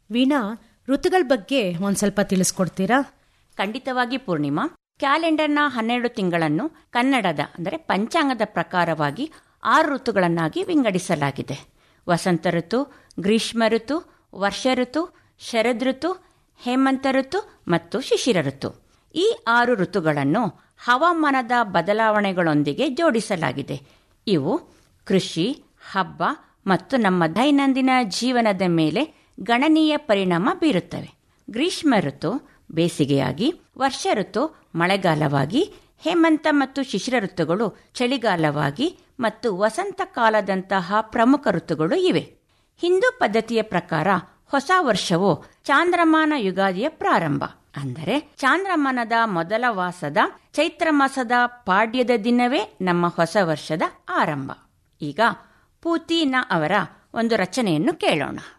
ವೀಣಾ ಋತುಗಳ ಬಗ್ಗೆ ಒಂದ್ ಸ್ವಲ್ಪ ತಿಳಿಸ್ಕೊಡ್ತೀರಾ ಖಂಡಿತವಾಗಿ ಪೂರ್ಣಿಮಾ ಕ್ಯಾಲೆಂಡರ್ನ ಹನ್ನೆರಡು ತಿಂಗಳನ್ನು ಕನ್ನಡದ ಅಂದರೆ ಪಂಚಾಂಗದ ಪ್ರಕಾರವಾಗಿ ಆರು ಋತುಗಳನ್ನಾಗಿ ವಿಂಗಡಿಸಲಾಗಿದೆ ವಸಂತ ಋತು ಗ್ರೀಷ್ಮ ಋತು ವರ್ಷ ಋತು ಶರದ್ ಋತು ಹೇಮಂತ ಋತು ಮತ್ತು ಶಿಶಿರ ಋತು ಈ ಆರು ಋತುಗಳನ್ನು ಹವಾಮಾನದ ಬದಲಾವಣೆಗಳೊಂದಿಗೆ ಜೋಡಿಸಲಾಗಿದೆ ಇವು ಕೃಷಿ ಹಬ್ಬ ಮತ್ತು ನಮ್ಮ ದೈನಂದಿನ ಜೀವನದ ಮೇಲೆ ಗಣನೀಯ ಪರಿಣಾಮ ಬೀರುತ್ತವೆ ಗ್ರೀಷ್ಮ ಋತು ಬೇಸಿಗೆಯಾಗಿ ವರ್ಷ ಋತು ಮಳೆಗಾಲವಾಗಿ ಹೇಮಂತ ಮತ್ತು ಶಿಶಿರ ಋತುಗಳು ಚಳಿಗಾಲವಾಗಿ ಮತ್ತು ವಸಂತ ಕಾಲದಂತಹ ಪ್ರಮುಖ ಋತುಗಳು ಇವೆ ಹಿಂದೂ ಪದ್ಧತಿಯ ಪ್ರಕಾರ ಹೊಸ ವರ್ಷವು ಚಾಂದ್ರಮಾನ ಯುಗಾದಿಯ ಪ್ರಾರಂಭ ಅಂದರೆ ಚಾಂದ್ರಮಾನದ ಮೊದಲ ವಾಸದ ಚೈತ್ರ ಮಾಸದ ಪಾಡ್ಯದ ದಿನವೇ ನಮ್ಮ ಹೊಸ ವರ್ಷದ ಆರಂಭ ಈಗ ಪೂತಿನ ಅವರ ಒಂದು ರಚನೆಯನ್ನು ಕೇಳೋಣ